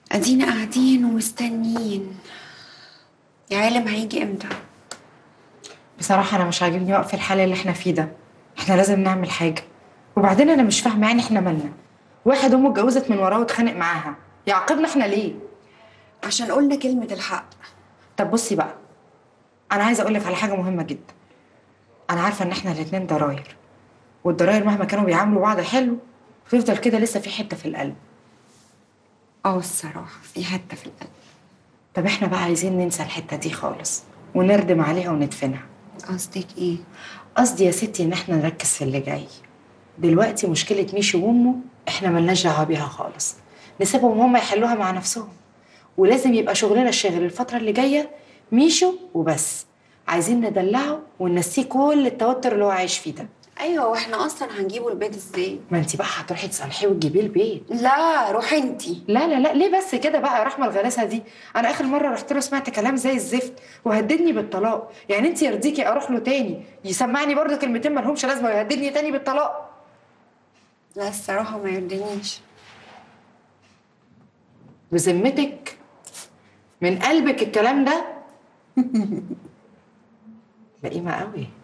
ادينا قاعدين ومستنيين يا عالم هيجي امتى بصراحة أنا مش عاجبني وقف الحال اللي احنا فيه ده احنا لازم نعمل حاجة وبعدين أنا مش فاهمة يعني احنا مالنا واحد أمه اتجوزت من وراه واتخانق معاها يعاقبنا احنا ليه؟ عشان قلنا كلمة الحق طب بصي بقى أنا عايزة أقول لك على حاجة مهمة جدا أنا عارفة إن احنا الاتنين ضراير والضراير مهما كانوا بيعاملوا بعض حلو بيفضل كده لسه في حتة في القلب اه الصراحة في حتة في القلب طب احنا بقى عايزين ننسى الحتة دي خالص ونردم عليها وندفنها قصدك ايه قصدي يا ستي ان احنا نركز في اللي جاي دلوقتي مشكلة ميشو وامه احنا ملناش دعوة بيها خالص نسيبهم هم يحلوها مع نفسهم ولازم يبقى شغلنا الشاغل الفترة اللي جاية ميشو وبس عايزين ندلعه وننسيه كل التوتر اللي هو عايش فيه ده ايوه واحنا اصلا هنجيبه البيت ازاي ما انت بقى هتروحي تصالحيه وتجيبيه البيت لا روحي انتي لا لا لا ليه بس كده بقى يا رحمه الغلاسه دي انا اخر مره رحت له سمعت كلام زي الزفت وهددني بالطلاق يعني انت يرضيكي اروح له تاني يسمعني برضه كلمتين ما لهمش لازمه ويهددني تاني بالطلاق لا الصراحة ما يرضينيش بذمتك من قلبك الكلام ده لئيمه قوي